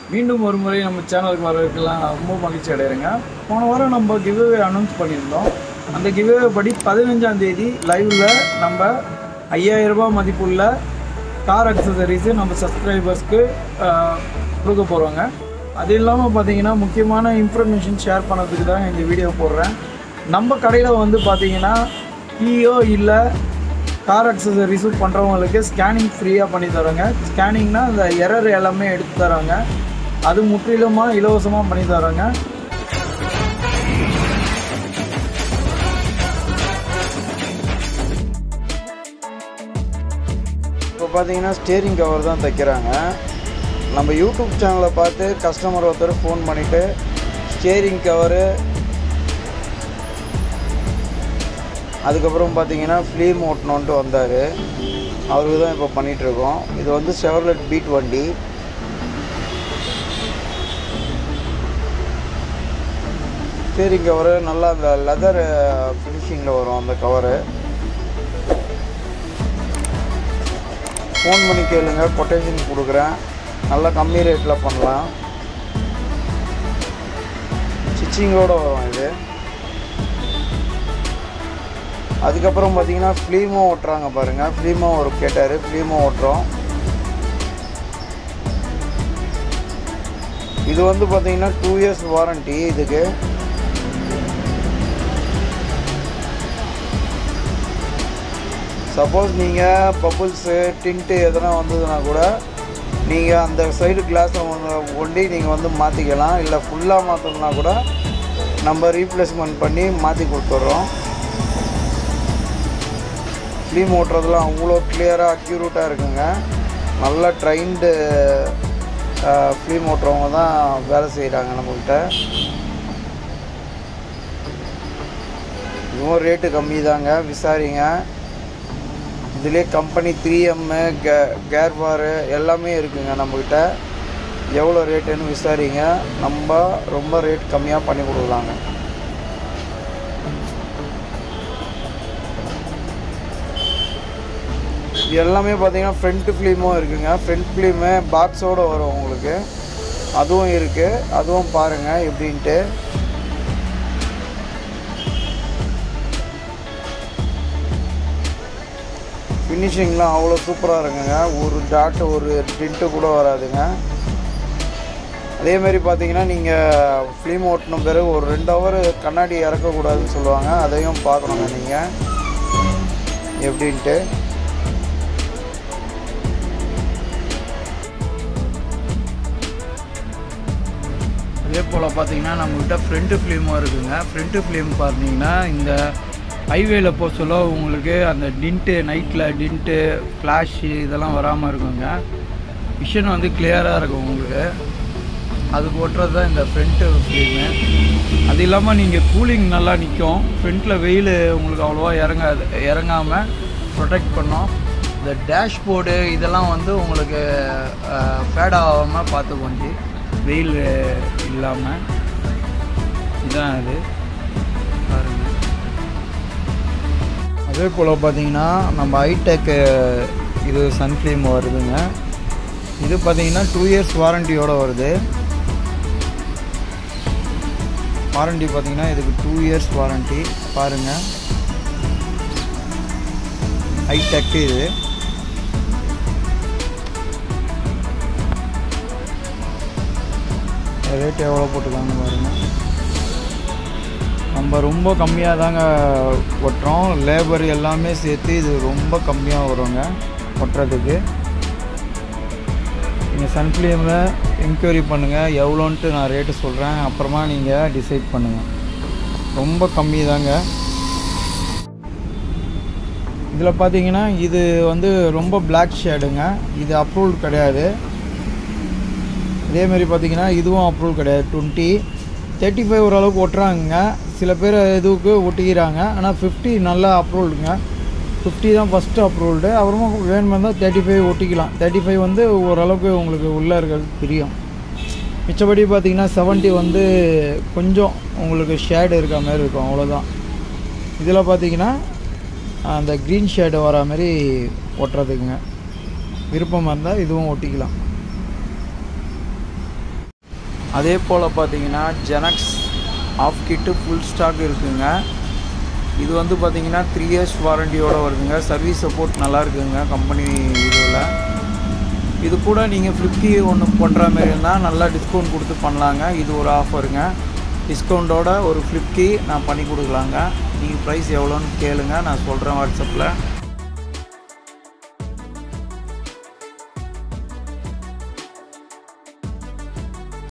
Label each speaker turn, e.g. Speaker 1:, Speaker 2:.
Speaker 1: மீண்டும் ஒரு முறை நம்ம சேனலுக்கு வரதுக்கெல்லாம் நான் ரொம்ப மகிழ்ச்சி அடைகிறேங்க போன வாரம் நம்ம கிவ்அவே அனௌன்ஸ் பண்ணியிருந்தோம் அந்த கிவ்அவே படி பதினஞ்சாம் தேதி லைவ்ல நம்ம ஐயாயிரம் ரூபாய் மதிப்புள்ள கார் அக்சசரிஸு நம்ம சப்ஸ்கிரைபர்ஸ்க்கு கொடுக்க போகிறோங்க அது இல்லாமல் பார்த்தீங்கன்னா முக்கியமான இன்ஃபர்மேஷன் ஷேர் பண்ணதுக்கு தான் இந்த வீடியோ போடுறேன் நம்ம கடையில் வந்து பார்த்தீங்கன்னா கீயோ இல்லை கார் அக்சசரிஸும் பண்ணுறவங்களுக்கு ஸ்கேனிங் ஃப்ரீயாக பண்ணி தரோங்க ஸ்கேனிங்னா அந்த எரர் எல்லாமே எடுத்து தராங்க அது முற்றிலுமாக இலவசமாக பண்ணி தராங்க இப்போ பார்த்தீங்கன்னா ஸ்டேரிங் கவர் தான் தைக்கிறாங்க நம்ம யூடியூப் சேனலை பார்த்து கஸ்டமர் ஒருத்தர் ஃபோன் பண்ணிவிட்டு ஸ்டேரிங் கவரு அதுக்கப்புறம் பார்த்தீங்கன்னா ஃபிலிம் ஓட்டணுன்ட்டு வந்தார் அவருக்கு தான் இப்போ பண்ணிகிட்ருக்கோம் இது வந்து செவர்லெட் பீட் வண்டி ஸ்டேரிங் கவரு நல்லா அந்த லெதர் ஃபினிஷிங்கில் வரும் அந்த கவரு ஃபோன் பண்ணி கேளுங்க கொட்டேஷன் கொடுக்குறேன் நல்லா கம்மி ரேட்டில் பண்ணலாம் ஸ்டிச்சிங்கோடு வரும் இது அதுக்கப்புறம் பார்த்தீங்கன்னா ஃபிலிமோ ஓட்டுறாங்க பாருங்கள் ஃபிலிமோ ஒரு கேட்டார் ஃபிலிமோ ஓட்டுறோம் இது வந்து பார்த்தீங்கன்னா டூ இயர்ஸ் வாரண்ட்டி இதுக்கு சப்போஸ் நீங்கள் பப்புள்ஸு டின்ட்டு எதனா வந்ததுன்னா கூட நீங்கள் அந்த சைடு கிளாஸை ஒண்டி நீங்கள் வந்து மாற்றிக்கலாம் இல்லை ஃபுல்லாக மாற்றணும்னா கூட நம்ம ரீப்ளேஸ்மெண்ட் பண்ணி மாற்றி கொடுத்துட்றோம் ஃபிலிம் ஓட்டுறதுலாம் அவ்வளோ கிளியராக அக்யூரேட்டாக இருக்குங்க நல்லா ட்ரைன்டு ஃபிலிம் ஓட்டுறவங்க தான் வேலை செய்கிறாங்க நம்மக்கிட்ட இதுவும் ரேட்டு கம்மி தாங்க விசாரிங்க இதுலேயே company three M K care பாரு எல்லாமே இருக்குங்க நம்மக்கிட்ட எவ்வளோ ரேட்டுன்னு விசாரிங்க நம்ம ரொம்ப ரேட் கம்மியாக பண்ணி கொடுக்கலாங்க இது எல்லாமே பார்த்தீங்கன்னா ஃப்ரண்ட் ஃபிலிமும் இருக்குங்க ஃப்ரண்ட் ஃபிலிமு பாக்ஸோடு வரும் உங்களுக்கு அதுவும் இருக்குது அதுவும் பாருங்கள் எப்படின்ட்டு ஃபினிஷிங்லாம் அவ்வளோ சூப்பராக இருக்குங்க ஒரு டாட்டு ஒரு டின்ட்டு கூட வராதுங்க அதேமாரி பார்த்தீங்கன்னா நீங்கள் ஃபிலிம் ஓட்டின பிறகு ஒரு ரெண்டு ஹவர் கண்ணாடி இறக்கக்கூடாதுன்னு சொல்லுவாங்க அதையும் பார்க்கணுங்க நீங்கள் எப்படின்ட்டு அதே போல் பார்த்தீங்கன்னா நம்மக்கிட்ட ஃப்ரண்ட்டு ஃபிலிமும் இருக்குங்க ஃப்ரண்ட்டு ஃபிலிம் பார்த்தீங்கன்னா இந்த ஹைவேல போக சொல்ல உங்களுக்கு அந்த டின்ட்டு நைட்டில் டின்ட்டு ஃப்ளாஷு இதெல்லாம் வராமல் இருக்குங்க விஷன் வந்து கிளியராக இருக்கும் உங்களுக்கு அது போட்டுறது தான் இந்த ஃப்ரண்ட்டு ஃபிலிமு அது இல்லாமல் நீங்கள் கூலிங் நல்லா நிற்கும் ஃப்ரண்ட்டில் வெயில் உங்களுக்கு அவ்வளோவா இறங்காது இறங்காமல் ப்ரொடெக்ட் பண்ணும் இந்த டேஷ்போர்டு இதெல்லாம் வந்து உங்களுக்கு ஃபேட் ஆகாமல் பார்த்துக்கொண்டு வெயில் இல்லாமல் இதான் அது பாருங்கள் அதே போல் பார்த்தீங்கன்னா நம்ம ஹைடெக்கு இது சன்ஃப்ளேம் வருதுங்க இது பார்த்தீங்கன்னா டூ இயர்ஸ் வாரண்டியோடு வருது வாரண்டி பார்த்தீங்கன்னா இதுக்கு டூ இயர்ஸ் வாரண்டி பாருங்கள் ஹைடெக் இது ரேட் எவ்வளோ போட்டுருக்காங்க பாருங்கள் நம்ம ரொம்ப கம்மியாக தாங்க ஒட்டுறோம் லேபர் எல்லாமே சேர்த்து இது ரொம்ப கம்மியாக வருங்க ஒட்டுறதுக்கு நீங்கள் சன்ஃப்ளேமில் என்கொயரி பண்ணுங்கள் எவ்வளோன்ட்டு நான் ரேட்டு சொல்கிறேன் அப்புறமா நீங்கள் டிசைட் பண்ணுங்கள் ரொம்ப கம்மி தாங்க இதில் பார்த்தீங்கன்னா இது வந்து ரொம்ப பிளாக் ஷேடுங்க இது அப்ரூவல் கிடையாது இதேமாரி பார்த்தீங்கன்னா இதுவும் அப்ரூவல் கிடையாது டுவெண்ட்டி தேர்ட்டி ஃபைவ் ஓரளவுக்கு ஒட்டுறாங்க சில பேர் இதுக்கு ஒட்டிக்கிறாங்க ஆனால் ஃபிஃப்டி நல்லா அப்ரூவ்டுங்க ஃபிஃப்டி தான் ஃபஸ்ட்டு அப்ரூவ்டு அப்புறமா வேணுமா இருந்தால் தேர்ட்டி ஃபைவ் ஒட்டிக்கலாம் தேர்ட்டி ஃபைவ் வந்து ஓரளவுக்கு உங்களுக்கு உள்ளே இருக்கிறது தெரியும் மிச்சபடி பார்த்தீங்கன்னா செவன்ட்டி வந்து கொஞ்சம் உங்களுக்கு ஷேடு இருக்க மாதிரி இருக்கும் அவ்வளோதான் இதில் பார்த்தீங்கன்னா அந்த க்ரீன் ஷேடு வர மாதிரி ஒட்டுறதுக்குங்க விருப்பமாக இருந்தால் இதுவும் ஒட்டிக்கலாம் அதே போல் பார்த்தீங்கன்னா ஜெனக்ஸ் ஆஃப் கிட்டு ஃபுல் ஸ்டாக் இருக்குங்க இது வந்து பார்த்தீங்கன்னா த்ரீ இயர்ஸ் வாரண்டியோட வருதுங்க சர்வீஸ் சப்போர்ட் நல்லா இருக்குங்க கம்பெனி இதில் இது கூட நீங்கள் ஃப்ளிப்கி ஒன்று பண்ணுற மாதிரி இருந்தால் நல்லா டிஸ்கவுண்ட் கொடுத்து பண்ணலாங்க இது ஒரு ஆஃபருங்க டிஸ்கவுண்ட்டோட ஒரு ஃப்ளிப்கி நான் பண்ணி கொடுக்கலாங்க நீங்கள் ப்ரைஸ் எவ்வளோன்னு கேளுங்க நான் சொல்கிறேன் வாட்ஸ்அப்பில்